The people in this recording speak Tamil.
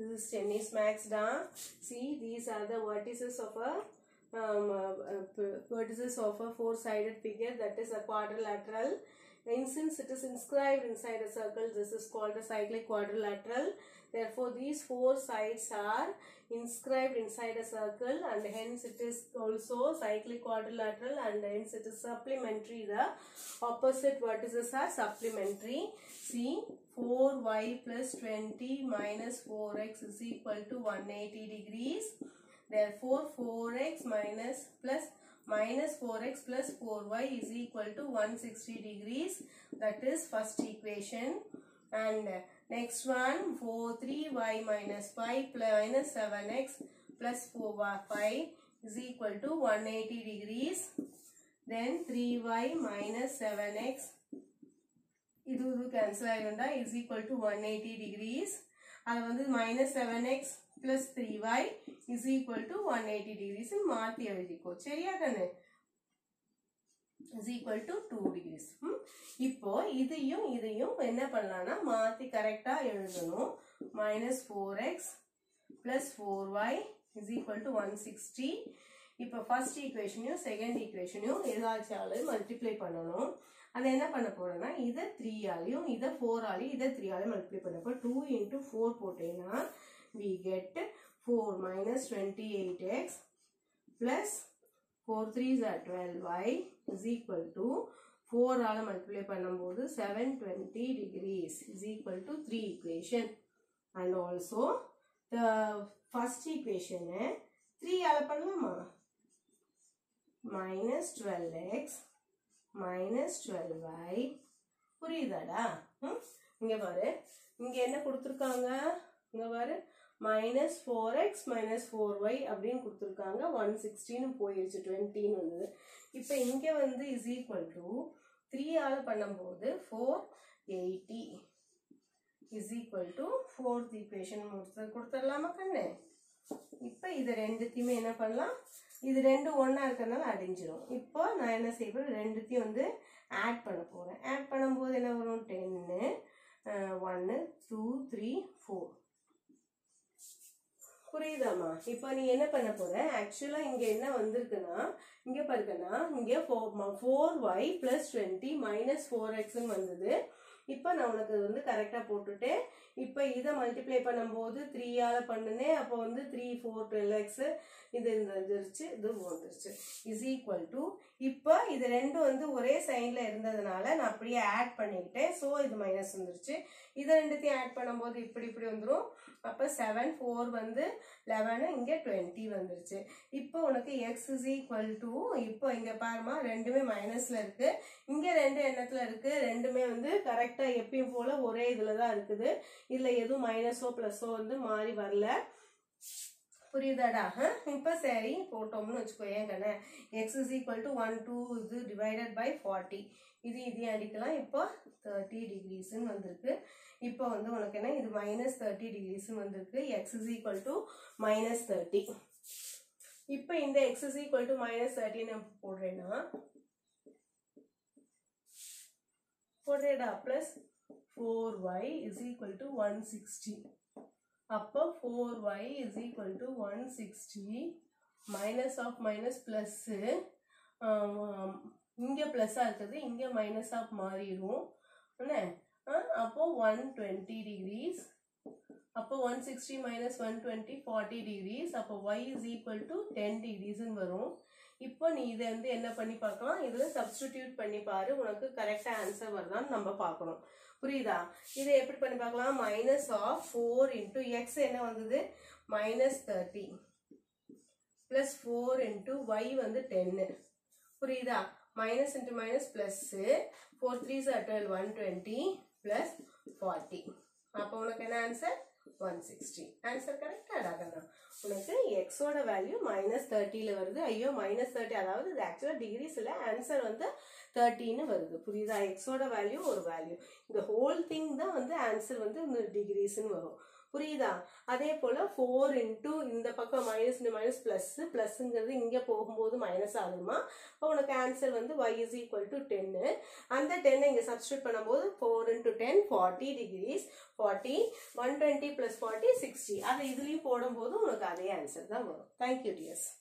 This is tennis max da. See, these are the vertices of a um, uh, uh, p- vertices of a four-sided figure that is a quadrilateral. And since it is inscribed inside a circle, this is called a cyclic quadrilateral. Therefore, these four sides are inscribed inside a circle and hence it is also cyclic quadrilateral and hence it is supplementary. The opposite vertices are supplementary. See 4y plus 20 minus 4x is equal to 180 degrees. Therefore 4x minus plus minus 4x plus 4y is equal to 160 degrees. That is first equation. And next one 4 3y minus 5 plus minus 7x plus 4y 5 is equal to 180 degrees. Then 3y minus 7x இது இது கேன்சல் ஆகிடும்டா is equal to one eighty degrees அது வந்து minus seven X plus three Y is equal to one eighty degrees மாற்றி எழுதிக்கோ சரியா கண்ணு is equal to two degrees இப்போ இதையும் இதையும் என்ன பண்ணலாம்னா மாற்றி கரெக்டாக எழுதணும் minus four X plus four Y is equal to one sixty இப்போ ஃபர்ஸ்ட் ஈக்குவேஷனையும் செகண்ட் ஈக்குவேஷனையும் ஏதாச்சும் மல்டிப்ளை பண்ணணும் அதை என்ன பண்ண போறேன்னா இதை த்ரீயாலையும் இதை ஃபோராலையும் இதை த்ரீயாலையும் மல்டிப்ளை பண்ணப்போ டூ இன்ட்டு ஃபோர் போட்டேன்னா we get four minus twenty eight X plus four three are twelve Y is equal to ஃபோரால் மல்டிப்ளை பண்ணும்போது seven twenty degrees is equal to three equation and also the first ஈக்குவேஷனை த்ரீயால் பண்ணலாமா minus twelve X minus twelve Y புரியுதாடா ம் இங்கே பாரு இங்கே என்ன கொடுத்துருக்காங்க இங்கே பாரு minus four X minus four Y அப்படின்னு கொடுத்துருக்காங்க ஒன் சிக்ஸ்டின்னு போயிடுச்சு டுவெண்ட்டின்னு வந்தது இப்போ இங்கே வந்து is equal to three all பண்ணும்போது four eighty is equal to fourth equation முடிச்சு கொடுத்துடலாமா கண்ணு இப்போ இது ரெண்டுத்தையுமே என்ன பண்ணலாம் இது ரெண்டும் ஒன்றா இருக்கிறதுனால அடிஞ்சிரும் இப்போ நான் என்ன செய்ய போகிறேன் ரெண்டுத்தையும் வந்து ஆட் பண்ண போகிறேன் ஆட் பண்ணும்போது என்ன வரும் டென்னு ஒன்று டூ த்ரீ ஃபோர் புரியுதாம்மா இப்போ நீ என்ன பண்ண போற ஆக்சுவலாக இங்கே என்ன வந்திருக்குன்னா இங்கே பாருக்கண்ணா இங்கே four four Y plus twenty minus four எக்ஸ்ன்னு வந்தது இப்போ நான் உனக்கு இது வந்து கரெக்டாக போட்டுட்டு இப்போ இதை மல்டிப்ளை பண்ணும்போது த்ரீயால் பண்ணுனேன் அப்போ வந்து த்ரீ ஃபோர் டுவெல் எக்ஸு இது இந்த வந்துருச்சு இது வந்துருச்சு இஸ் ஈக்குவல் டு இப்போ இது ரெண்டும் வந்து ஒரே சைனில் இருந்ததுனால நான் அப்படியே ஆட் பண்ணிக்கிட்டேன் ஸோ இது மைனஸ் வந்துருச்சு இதை ரெண்டுத்தையும் ஆட் பண்ணும்போது இப்படி இப்படி வந்துடும் அப்போ செவன் ஃபோர் வந்து லெவனு இங்கே டுவெண்ட்டி வந்துருச்சு இப்போ உனக்கு எக்ஸ் இஸ் ஈக்குவல் டு இப்போ இங்கே பாருமா ரெண்டுமே மைனஸில் இருக்குது இங்கே ரெண்டு எண்ணத்தில் இருக்குது ரெண்டுமே வந்து கரெக்டாக எப்பயும் போல் ஒரே இதில் தான் இருக்குது இதில் எதுவும் மைனஸோ ப்ளஸோ வந்து மாறி வரல புரியுதாடா இப்போ சரி போட்டோம்னு வச்சுக்கோ ஏன் கண்ணே X is equal to one two இது டிவைடட் பை ஃபார்ட்டி இது இதையும் அடிக்கலாம் இப்போ தேர்ட்டி டிகிரிஸ்ன்னு வந்திருக்கு இப்போ வந்து உனக்கு என்ன இது மைனஸ் தேர்ட்டி டிகிரிஸ்ன்னு வந்திருக்கு X is equal to minus thirty இப்போ இந்த X is equal to minus தேர்ட்டின்னு போடுறேன்னா போடுறேடா plus four Y is equal to one sixty அப்போ four Y is equal to one sixty minus of minus plus இங்கே ப்ளஸ்ஸாக இருக்குது இங்கே மைனஸ் ஆஃப் மாறிடும் என்ன அப்போ ஒன் டுவெண்ட்டி டிகிரிஸ் அப்போ one sixty minus one twenty forty degrees அப்போ Y is equal to ten டிகிரிஸ்ன்னு வரும் இப்போ நீ இதை வந்து என்ன பண்ணி பார்க்கலாம் இதில் சப்ஸ்டிடியூட் பண்ணி பாரு உனக்கு கரெக்டாக ஆன்சர் வருதான்னு நம்ம பார்க்கணும் புரியுதா இதை எப்படி பண்ணி பார்க்கலாம் minus of four into X என்ன வந்தது minus thirty plus four into Y வந்து டென்னு புரியுதா minus into minus plus four three சார் twelve one twenty plus forty அப்போ உனக்கு என்ன ஆன்சர் ஒன் சிக்ஸ்டி ஆன்சர் கரெக்டாடா கண்ணா உனக்கு எக்ஸோட வேல்யூ மைனஸ் தேர்ட்டியில் வருது ஐயோ மைனஸ் தேர்ட்டி அதாவது இது ஆக்சுவலாக டிகிரிஸ் இல்லை ஆன்சர் வந்து தேர்ட்டின்னு வருது புரியுதா எக்ஸோட வேல்யூ ஒரு வேல்யூ இந்த ஹோல் திங் தான் வந்து ஆன்சர் வந்து இந்த டிகிரிஸ்ன்னு வரும் புரியுதா அதே போல ஃபோர் இன்டூ இந்த பக்கம் மைனஸ் மைனஸ் பிளஸ் பிளஸ்ங்கிறது இங்க போகும்போது மைனஸ் ஆகுமா இப்போ உனக்கு ஆன்சர் வந்து y இஸ் ஈக்குவல் டு டென்னு அந்த டென்னை இங்கே சப்ஸ்டியூட் பண்ணும்போது four into ten forty degrees forty one twenty plus forty sixty அதை இதுலேயும் போடும்போது உனக்கு அதே ஆன்சர் தான் வரும் தேங்க்யூ டியர்ஸ்